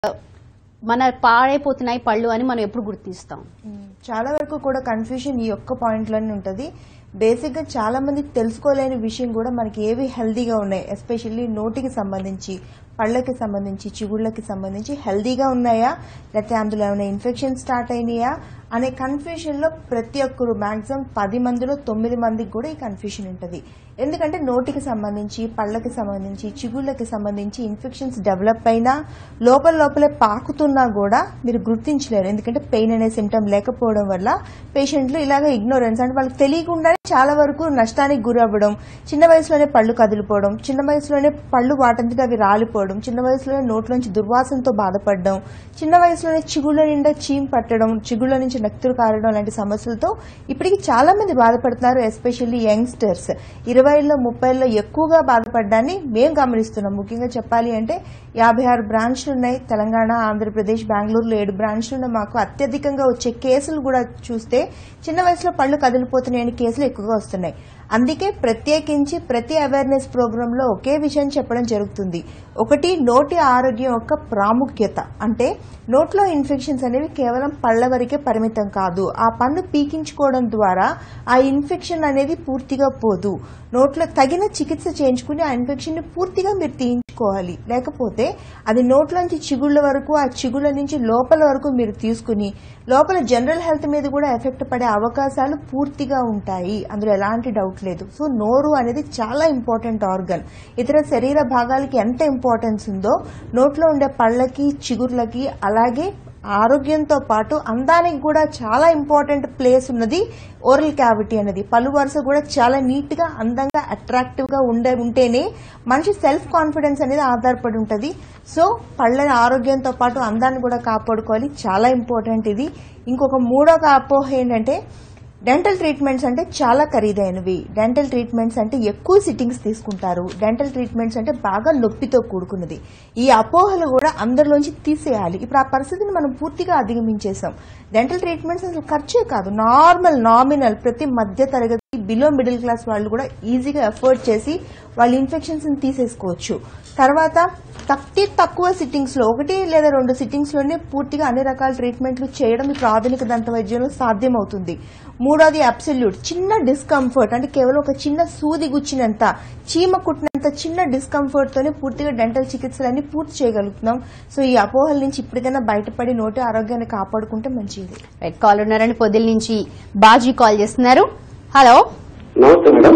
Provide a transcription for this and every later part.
మన పాడైపోతున్నాయి పళ్ళు అని మనం ఎప్పుడు గుర్తిస్తాం మ్మ్. చాలా వరకు కూడా కన్ఫ్యూజన్ ఈ ఒక్క పాయింట్లోనే ఉంటుంది బేసిక్గా చాలా మంది తెలుసుకోలేని విషయం కూడా మనకి ఏవి హెల్దీగా ఉన్నాయి ఎస్పెషల్లీ నోటికి సంబంధించి పళ్ళకి సంబంధించి చిగుళ్ళకి సంబంధించి హెల్దీగా ఉన్నాయా లేకపోతే అందులో ఏమైనా ఇన్ఫెక్షన్ స్టార్ట్ అయినాయా అనే కన్ఫ్యూషన్లో ప్రతి ఒక్కరు మాక్సిమం పది మందిలో తొమ్మిది మందికి కూడా ఈ కన్ఫ్యూషన్ ఉంటుంది ఎందుకంటే నోటికి సంబంధించి పళ్ళకి సంబంధించి చిగుళ్ళకి సంబంధించి ఇన్ఫెక్షన్స్ డెవలప్ అయినా లోపల లోపలే పాకుతున్నా కూడా మీరు గుర్తించలేరు ఎందుకంటే పెయిన్ అనే సిమ్టమ్ లేకపోవడం వల్ల పేషెంట్లు ఇలాగ ఇగ్నోరెన్స్ అంటే వాళ్ళకి తెలియకుండానే చాలా వరకు నష్టానికి గురవ్వడం చిన్న వయసులోనే పళ్ళు కదిలిపోవడం చిన్న వయసులోనే పళ్ళు వాటంతట అవి రాలిపోవడం చిన్న వయసులోనే నోట్లోంచి దుర్వాసనతో బాధపడడం చిన్న వయసులోనే చిగుళ్ళ నిండా చీమ్ పట్టడం చిగుళ్ళ నుంచి నెత్తురు కారడం లాంటి సమస్యలతో ఇప్పటికి చాలా మంది బాధపడుతున్నారు ఎస్పెషల్లీ యంగ్స్టర్స్ ఇరవైలో ముప్పైలో ఎక్కువగా బాధపడ్డాన్ని మేము గమనిస్తున్నాం ముఖ్యంగా చెప్పాలి అంటే యాభై ఆరు బ్రాంచ్లు ఉన్నాయి తెలంగాణ ఆంధ్రప్రదేశ్ బెంగళూరులో ఏడు బ్రాంచ్లు ఉన్నాయి మాకు అత్యధికంగా వచ్చే కేసులు కూడా చూస్తే చిన్న వయసులో పళ్ళు కదిలిపోతున్నాయని కేసులు ఎక్కువగా వస్తున్నాయి అందుకే ప్రత్యేకించి ప్రతి అవేర్నెస్ ప్రోగ్రామ్ లో ఒకే విషయం చెప్పడం జరుగుతుంది ఒకటి నోటి ఆరోగ్యం యొక్క ప్రాముఖ్యత అంటే నోట్లో ఇన్ఫెక్షన్స్ అనేవి కేవలం పళ్ళ వరకే పరిమితం కాదు ఆ పన్ను పీకించుకోవడం ద్వారా ఆ ఇన్ఫెక్షన్ అనేది పూర్తిగా పోదు నోట్లో తగిన చికిత్స చేయించుకుని ఆ ఇన్ఫెక్షన్ ని పూర్తిగా మీరు తీయించుకోవాలి లేకపోతే అది నోట్లోంచి చిగుళ్ళ వరకు ఆ చిగుళ్ళ నుంచి లోపల వరకు మీరు తీసుకుని లోపల జనరల్ హెల్త్ మీద కూడా ఎఫెక్ట్ పడే అవకాశాలు పూర్తిగా ఉంటాయి అందులో ఎలాంటి డౌట్ లేదు సో నోరు అనేది చాలా ఇంపార్టెంట్ ఆర్గన్ ఇతర శరీర భాగాలకి ఎంత ఇంపార్టెన్స్ ఉందో నోట్లో ఉండే పళ్ళకి చిగుర్లకి అలాగే ఆరోగ్యంతో పాటు అందానికి కూడా చాలా ఇంపార్టెంట్ ప్లేస్ ఉన్నది ఓరల్ క్యావిటీ అనేది పళ్ళు వరుస కూడా చాలా నీట్ గా అందంగా అట్రాక్టివ్ గా ఉండే ఉంటేనే మనిషి సెల్ఫ్ కాన్ఫిడెన్స్ అనేది ఆధారపడి ఉంటుంది సో పళ్ళ ఆరోగ్యంతో పాటు అందాన్ని కూడా కాపాడుకోవాలి చాలా ఇంపార్టెంట్ ఇది ఇంకొక మూడో అపోహ ఏంటంటే డెంటల్ ట్రీట్మెంట్స్ అంటే చాలా ఖరీదైనవి డెంటల్ ట్రీట్మెంట్స్ అంటే ఎక్కువ సిట్టింగ్స్ తీసుకుంటారు డెంటల్ ట్రీట్మెంట్స్ అంటే బాగా నొప్పితో కూడుకున్నది ఈ అపోహలు కూడా అందరిలోంచి తీసేయాలి ఇప్పుడు ఆ పరిస్థితిని మనం పూర్తిగా అధిగమించేసాం డెంటల్ ట్రీట్మెంట్స్ అసలు ఖర్చే కాదు నార్మల్ నామినల్ ప్రతి మధ్య తరగతి బిలో మిడిల్ క్లాస్ వాళ్ళు కూడా ఈజీగా ఎఫోర్డ్ చేసి వాళ్ళ ఇన్ఫెక్షన్స్ తీసేసుకోవచ్చు తర్వాత అతి తక్కువ సిట్టింగ్స్ లో ఒకటి లేదా రెండు సిట్టింగ్స్ లోనే పూర్తిగా అన్ని రకాల ట్రీట్మెంట్లు చేయడం ఇప్పుడు ఆధునిక దంత వైద్యంలో సాధ్యమవుతుంది మూడోది అబ్సల్యూట్ చిన్న డిస్కంఫర్ట్ అంటే కేవలం ఒక చిన్న సూది గుచ్చినంత చీమ కుట్టినంత చిన్న డిస్కంఫర్ట్ తోనే పూర్తిగా డెంటల్ చికిత్సలన్నీ పూర్తి చేయగలుగుతున్నాం సో ఈ అపోహల నుంచి ఇప్పటికైనా బయటపడి నోటి ఆరోగ్యాన్ని కాపాడుకుంటే మంచిది రైట్ కాల్ ఉన్నారని పొద్దుల నుంచి బాజీ కాల్ చేస్తున్నారు హలో నమస్తే మేడం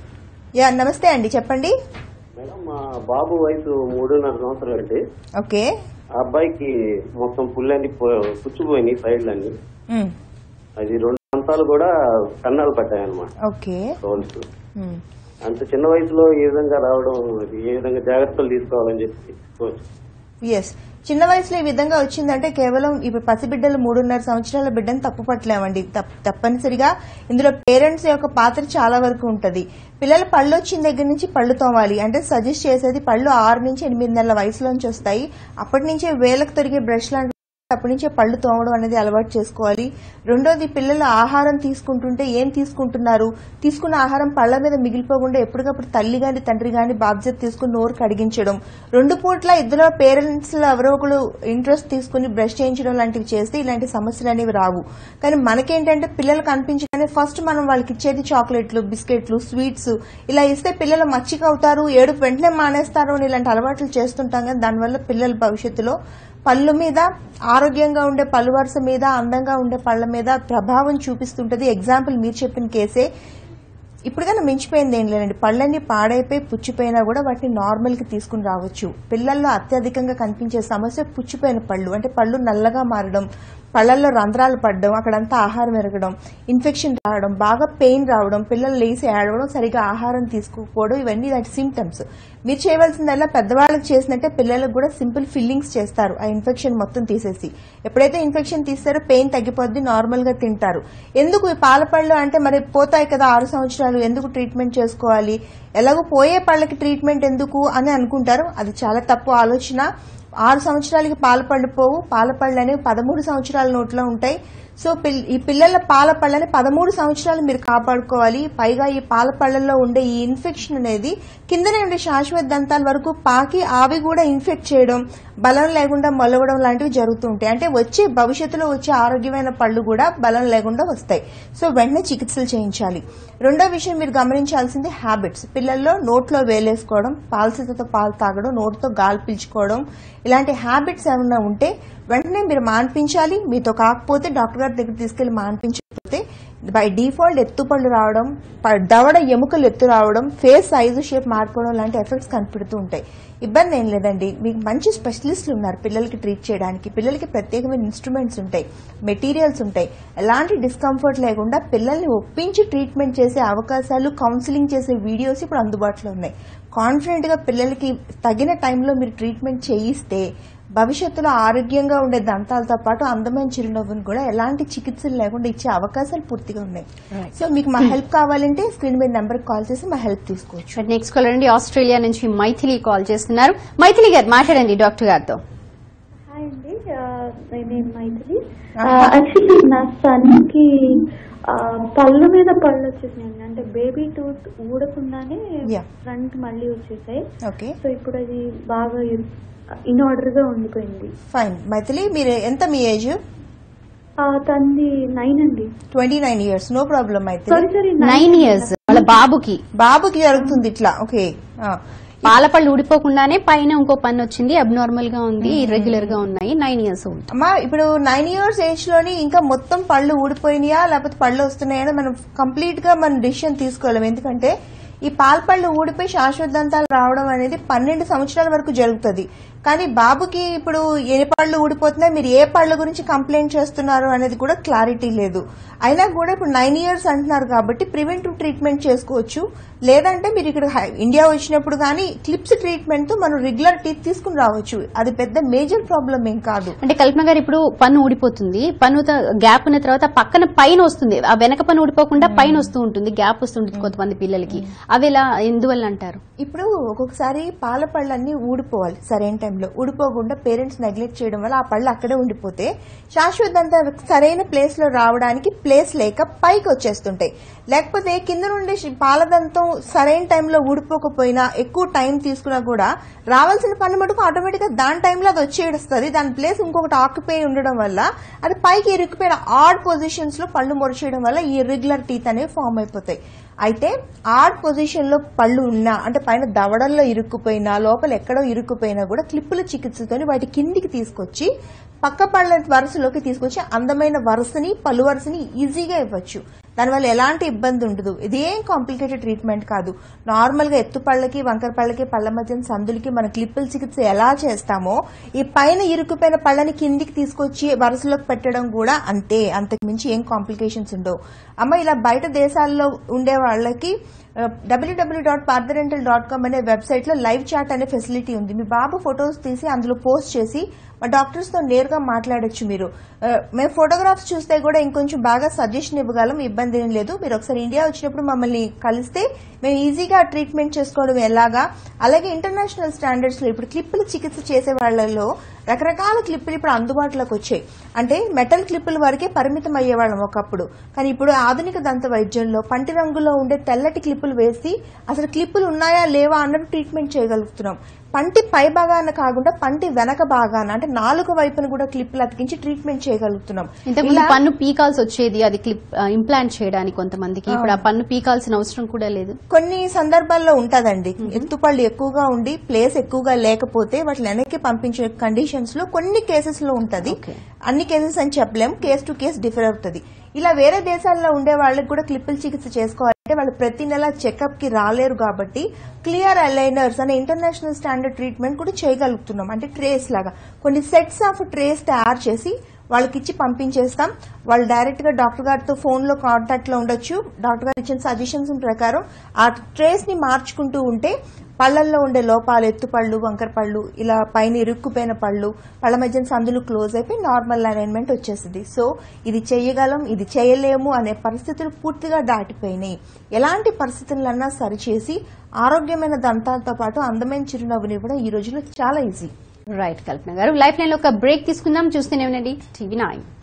యా నమస్తే అండి చెప్పండి మేడం మా బాబు వయసు మూడున్నర సంవత్సరాలు అండి ఓకే ఆ అబ్బాయికి మొత్తం పుల్లన్నీ పో- పుచ్చిపోయినాయి సైడ్లన్నీ మ్, అది రెండు అంతాలు కూడా కన్నాలు పడ్డాయి అనమాట ఓకే రోల్స్ మ్. అంత చిన్న వయసులో ఏ విధంగా రావడం అది ఏ విధంగా జాగ్రత్తలు తీసుకోవాలని చెప్పి కోచ్ ఎస్ చిన్న వయసులో ఈ విధంగా వచ్చిందంటే కేవలం ఇప్పుడు పసిబిడ్డలు మూడున్నర సంవత్సరాల బిడ్డను తప్పు పట్టలేమండి తప్- తప్పనిసరిగా ఇందులో పేరెంట్స్ యొక్క పాత్ర చాలా వరకు ఉంటది పిల్లలు పళ్ళు వచ్చిన దగ్గర నుంచి పళ్ళు తోమాలి అంటే సజెస్ట్ చేసేది పళ్ళు ఆరు నుంచి ఎనిమిది నెలల వయసులోంచి వస్తాయి అప్పటి నుంచే వేలకు తొరిగే బ్రష్ లాంటి అప్పటి నుంచే పళ్ళు తోమడం అనేది అలవాటు చేసుకోవాలి రెండోది పిల్లలు ఆహారం తీసుకుంటుంటే ఏం తీసుకుంటున్నారు తీసుకున్న ఆహారం పళ్ళ మీద మిగిలిపోకుండా ఎప్పటికప్పుడు తల్లి గాని తండ్రి గాని బాధ్యత తీసుకుని నోరు కడిగించడం రెండు పూట్ల ఇద్దరు పేరెంట్స్ ఎవరో ఒకరు ఇంట్రెస్ట్ తీసుకుని బ్రష్ చేయించడం లాంటివి చేస్తే ఇలాంటి సమస్యలు అనేవి రావు కానీ మనకేంటంటే పిల్లలకు అనిపించగానే ఫస్ట్ మనం వాళ్ళకి ఇచ్చేది చాక్లెట్లు బిస్కెట్లు స్వీట్స్ ఇలా ఇస్తే పిల్లలు మచ్చిక అవుతారు ఏడుపు వెంటనే మానేస్తారు అని ఇలాంటి అలవాట్లు చేస్తుంటాం కానీ దానివల్ల పిల్లల భవిష్యత్తులో పళ్ళు మీద ఆరోగ్యంగా ఉండే పళ్ళు వరుస మీద అందంగా ఉండే పళ్ళ మీద ప్రభావం చూపిస్తుంటది ఎగ్జాంపుల్ మీరు చెప్పిన కేసే ఇప్పటికైనా మించిపోయింది ఏం లేదండి పళ్ళన్నీ పాడైపోయి పుచ్చిపోయినా కూడా వాటిని నార్మల్ కి తీసుకుని రావచ్చు పిల్లల్లో అత్యధికంగా కనిపించే సమస్య పుచ్చిపోయిన పళ్ళు అంటే పళ్ళు నల్లగా మారడం పళ్ళల్లో రంధ్రాలు పడడం అక్కడంతా ఆహారం ఎరగడం ఇన్ఫెక్షన్ రావడం బాగా పెయిన్ రావడం పిల్లలు లేచి ఏడవడం సరిగా ఆహారం తీసుకోకపోవడం ఇవన్నీ దాని సిమ్టమ్స్ మీరు చేయవలసిందల్లా పెద్దవాళ్ళకి చేసినట్టే పిల్లలకు కూడా సింపుల్ ఫిల్లింగ్స్ చేస్తారు ఆ ఇన్ఫెక్షన్ మొత్తం తీసేసి ఎప్పుడైతే ఇన్ఫెక్షన్ తీస్తారో పెయిన్ తగ్గిపోద్ది నార్మల్ గా తింటారు ఎందుకు ఈ పాల పళ్ళు అంటే మరి పోతాయి కదా ఆరు సంవత్సరాలు ఎందుకు ట్రీట్మెంట్ చేసుకోవాలి ఎలాగో పోయే పళ్ళకి ట్రీట్మెంట్ ఎందుకు అని అనుకుంటారు అది చాలా తప్పు ఆలోచన ఆరు సంవత్సరాలకి పాల పళ్ళు పోవు పాల పళ్ళు అనేవి పదమూడు సంవత్సరాల నోట్లో ఉంటాయి సో పిల్- ఈ పిల్లల పాల పళ్ళని పదమూడు సంవత్సరాలు మీరు కాపాడుకోవాలి పైగా ఈ పాల పళ్ళల్లో ఉండే ఈ ఇన్ఫెక్షన్ అనేది కిందనే ఉండే శాశ్వత దంతాల వరకు పాకి అవి కూడా ఇన్ఫెక్ట్ చేయడం బలం లేకుండా మొలవడం లాంటివి జరుగుతూ ఉంటాయి అంటే వచ్చే భవిష్యత్తులో వచ్చే ఆరోగ్యమైన పళ్ళు కూడా బలం లేకుండా వస్తాయి సో వెంటనే చికిత్సలు చేయించాలి రెండో విషయం మీరు గమనించాల్సింది హ్యాబిట్స్ పిల్లల్లో నోట్లో వేలేసుకోవడం పాలసీతతో పాలు తాగడం నోటితో గాలి పీల్చుకోవడం ఇలాంటి హ్యాబిట్స్ ఏమైనా ఉంటే వెంటనే మీరు మాన్పించాలి మీతో కాకపోతే డాక్టర్ గారి దగ్గర తీసుకెళ్లి మాన్పించకపోతే బై డిఫాల్ట్ ఎత్తుపళ్ళు రావడం ప- దవడ ఎముకలు ఎత్తు రావడం ఫేస్ సైజు షేప్ మారిపోవడం లాంటి ఎఫెక్ట్స్ కనపడుతూ ఉంటాయి ఇబ్బంది ఏం లేదండి మీకు మంచి స్పెషలిస్టులు ఉన్నారు పిల్లలకి ట్రీట్ చేయడానికి పిల్లలకి ప్రత్యేకమైన ఇన్స్ట్రుమెంట్స్ ఉంటాయి మెటీరియల్స్ ఉంటాయి ఎలాంటి డిస్కంఫర్ట్ లేకుండా పిల్లల్ని ఒప్పించి ట్రీట్మెంట్ చేసే అవకాశాలు కౌన్సిలింగ్ చేసే వీడియోస్ ఇప్పుడు అందుబాటులో ఉన్నాయి కాన్ఫిడెంట్ గా పిల్లలకి తగిన టైంలో మీరు ట్రీట్మెంట్ చేయిస్తే భవిష్యత్తులో ఆరోగ్యంగా ఉండే దంతాలతో పాటు అందమైన చిరునవ్వును కూడా ఎలాంటి చికిత్సలు లేకుండా ఇచ్చే అవకాశాలు పూర్తిగా ఉన్నాయి సో మీకు మా హెల్ప్ కావాలంటే స్క్రీన్ మీద నెంబర్ కాల్ చేసి మా హెల్ప్ తీసుకోవచ్చు నెక్స్ట్ కాలర్ అండి ఆస్ట్రేలియా నుంచి మైథిలి కాల్ చేస్తున్నారు మైథిలి గారు మాట్లాడండి డాక్టర్ గారితో హాయ్ అండి నేను మైథిలి యాక్చువల్లీ నా సన్ కి ఆ, పళ్ళు మీద పళ్ళు వచ్చేసాయండి అంటే బేబీ టూత్ ఊడకుండానే Yeah. ఫ్రంట్ మళ్ళీ వచ్చేసాయి ఓకే సో ఇప్పుడు అది బాగా ఇన్ ఆర్డర్ గా ఉండిపోయింది ఫైన్ మైథిలి మీరు ఎంత మీ ఏజ్ ఆ, తనది నైన్ అండి twenty nine years no problem sorry Maithili sorry nine years వాళ్ళ బాబుకి బాబుకి జరుగుతుంది ఇట్లా ఓకే ఆ. పాలపళ్ళు ఊడిపోకుండానే పైన ఇంకో పన్ను వచ్చింది అబ్నార్మల్ గా ఉంది ఇర్రెగ్యులర్ గా ఉన్నాయి నైన్ ఇయర్స్ ఓల్డ్ అమ్మా ఇప్పుడు నైన్ ఇయర్స్ ఏజ్ లోని ఇంకా మొత్తం పళ్ళు ఊడిపోయినాయా లేకపోతే పళ్ళు వస్తున్నాయా మనం కంప్లీట్ గా మనం డిసిషన్ తీసుకోలేం ఎందుకంటే ఈ పాలపళ్ళు ఊడిపోయి శాశ్వత దంతాలు రావడం అనేది పన్నెండు సంవత్సరాల వరకు జరుగుతుంది కానీ బాబుకి ఇప్పుడు ఏ పళ్ళు ఊడిపోతున్నాయి మీరు ఏ పళ్ళ గురించి కంప్లైంట్ చేస్తున్నారు అనేది కూడా క్లారిటీ లేదు అయినా కూడా ఇప్పుడు నైన్ ఇయర్స్ అంటున్నారు కాబట్టి ప్రివెంటివ్ ట్రీట్మెంట్ చేసుకోవచ్చు లేదంటే మీరు ఇక్కడ హై- ఇండియా వచ్చినప్పుడు కానీ క్లిప్స్ ట్రీట్మెంట్ తో మనం రెగ్యులర్ టీత్ తీసుకుని రావచ్చు అది పెద్ద మేజర్ ప్రాబ్లం ఏం కాదు అంటే కల్పన గారు ఇప్పుడు పన్ను ఊడిపోతుంది పన్ను త- గ్యాప్ ఉన్న తర్వాత పక్కన పైన వస్తుంది ఆ వెనక పన్ను ఊడిపోకుండా పైన వస్తూ ఉంటుంది గ్యాప్ వస్తుంటుంది కొంతమంది పిల్లలకి అవి ఎలా ఎందువల్ల అంటారు ఇప్పుడు ఒక్కొక్కసారి పాల పళ్ళన్నీ ఊడిపోవాలి సరైన టైంలో ఊడిపోకుండా పేరెంట్స్ నెగ్లెక్ట్ చేయడం వల్ల ఆ పళ్ళు అక్కడే ఉండిపోతే శాశ్వతంగా సరైన ప్లేస్ లో రావడానికి ప్లేస్ లేక పైకి వచ్చేస్తుంటాయి లేకపోతే కింద నుండి శి- పాలదంతం సరైన టైంలో ఊడిపోకపోయినా ఎక్కువ టైం తీసుకున్నా కూడా రావాల్సిన పన్ను మటుకు ఆటోమేటిక్ గా దాని టైంలో అది వచ్చేస్తుంది దాని ప్లేస్ ఇంకొకటి ఆక్యుపై ఉండడం వల్ల అది పైకి ఇరుక్కుపోయిన ఆడ్ పొజిషన్స్ లో పళ్ళు మొరిచేయడం వల్ల ఈ ఇర్రెగ్యులర్ టీత్ అనేవి ఫామ్ అయిపోతాయి అయితే ఆడ్ పొజిషన్ లో పళ్ళు ఉన్నా అంటే పైన దవడల్లో ఇరుక్కుపోయినా లోపల ఎక్కడో ఇరుక్కుపోయినా కూడా క్లిప్పుల చికిత్సతోని వాటి కిందికి తీసుకొచ్చి పక్క పళ్ళ వరుసలోకి తీసుకొచ్చి అందమైన వరుసని పళ్ళు వరుసని ఈజీగా ఇవ్వచ్చు దానివల్ల ఎలాంటి ఇబ్బంది ఉండదు ఇది ఏం కాంప్లికేటెడ్ ట్రీట్మెంట్ కాదు నార్మల్ గా ఎత్తు పళ్ళకి వంకర పళ్ళకి పళ్ళ మధ్య సందులకి మన క్లిప్పుల చికిత్స ఎలా చేస్తామో ఈ పైన ఇరుక్కుపోయిన పళ్ళని కిందికి తీసుకొచ్చి వరుసలోకి పెట్టడం కూడా అంతే అంతకు మించి ఏం కాంప్లికేషన్స్ ఉండవు అమ్మ ఇలా బయట దేశాల్లో ఉండే వాళ్ళకి డబ్ల్యూడబ్ల్యూ డాట్ పార్థరెంటల్ డాట్ కామ్ అనే వెబ్సైట్ లో లైవ్ చాట్ అనే ఫెసిలిటీ ఉంది మీ బాబు ఫొటోస్ తీసి అందులో పోస్ట్ చేసి మా డాక్టర్స్ తో నేరుగా మాట్లాడొచ్చు మీరు ఆ, మేము ఫోటోగ్రాఫ్స్ చూస్తే కూడా ఇంకొంచెం బాగా సజెషన్ ఇవ్వగలం ఇబ్బంది ఏం లేదు మీరు ఒకసారి ఇండియా వచ్చినప్పుడు మమ్మల్ని కలిస్తే మేము ఈజీగా ట్రీట్మెంట్ చేసుకోవడం ఎలాగా అలాగే ఇంటర్నేషనల్ స్టాండర్డ్స్ లో ఇప్పుడు క్లిప్పులు చికిత్స చేసే వాళ్ళలో రకరకాల క్లిప్పులు ఇప్పుడు అందుబాటులోకి వచ్చాయి అంటే మెటల్ క్లిప్పుల వరకే పరిమితం అయ్యేవాళ్ళం ఒకప్పుడు కానీ ఇప్పుడు ఆధునిక దంత వైద్యంలో పంటి రంగులో ఉండే తెల్లటి క్లిప్పులు వేసి అసలు క్లిప్పులు ఉన్నాయా లేవా అన్నట్టు ట్రీట్మెంట్ చేయగలుగుతున్నాం పంటి పై భాగాన కాకుండా పంటి వెనక భాగాన అంటే నాలుగు వైపున కూడా క్లిప్పులు అతికించి ట్రీట్మెంట్ చేయగలుగుతున్నాం ఇంతకుముందు ఇలా- పన్ను పీకాల్సి వచ్చేది అది క్లిప్ ఇంప్లాంట్ చేయడానికి కొంతమందికి ఇప్పుడు ఆ పన్ను పీకాల్సిన అవసరం కూడా లేదు కొన్ని సందర్భాల్లో ఉంటదండి ఎత్తుపళ్ళు ఎక్కువగా ఉండి ప్లేస్ ఎక్కువగా లేకపోతే వాటిని వెనక్కి పంపించే కండిషన్స్ లో కొన్ని కేసెస్ లో ఉంటది Okay. అన్ని కేసెస్ అని చెప్పలేం కేస్ టు కేస్ డిఫర్ అవుతుంది ఇలా వేరే దేశాల్లో ఉండే వాళ్ళకి కూడా క్లిప్పుల చికిత్స చేసుకోవాలంటే వాళ్ళు ప్రతి నెల చెకప్ కి రాలేరు కాబట్టి క్లియర్ అలైనర్స్ అనే ఇంటర్నేషనల్ స్టాండర్డ్ ట్రీట్మెంట్ కూడా చేయగలుగుతున్నాం అంటే ట్రేస్ లాగా కొన్ని సెట్స్ ఆఫ్ ట్రేస్ తయారు చేసి వాళ్ళకి ఇచ్చి పంపించేస్తాం వాళ్ళు డైరెక్ట్ గా డాక్టర్ గారితో ఫోన్ లో కాంటాక్ట్ లో ఉండొచ్చు డాక్టర్ గారు ఇచ్చిన సజెషన్స్ ప్రకారం ఆ ట్రేస్ ని మార్చుకుంటూ ఉంటే పళ్ళల్లో ఉండే లోపాలు ఎత్తుపళ్ళు వంకర పళ్ళు ఇలా పైన ఇరుక్కుపోయిన పళ్ళు పళ్ళ మధ్యన సందులు క్లోజ్ అయిపోయి నార్మల్ అలైన్మెంట్ వచ్చేసింది సో ఇది చేయగలం ఇది చేయలేము అనే పరిస్థితులు పూర్తిగా దాటిపోయినాయి ఎలాంటి పరిస్థితులన్నా సరిచేసి ఆరోగ్యమైన దంతాలతో పాటు అందమైన చిరునవ్వునివ్వడం ఈ రోజుల్లో చాలా ఈజీ రైట్ కల్పన గారు లైఫ్ లైన్ లో ఒక బ్రేక్ తీసుకుందాం చూస్తూనే ఉండండి టీవీ నైన్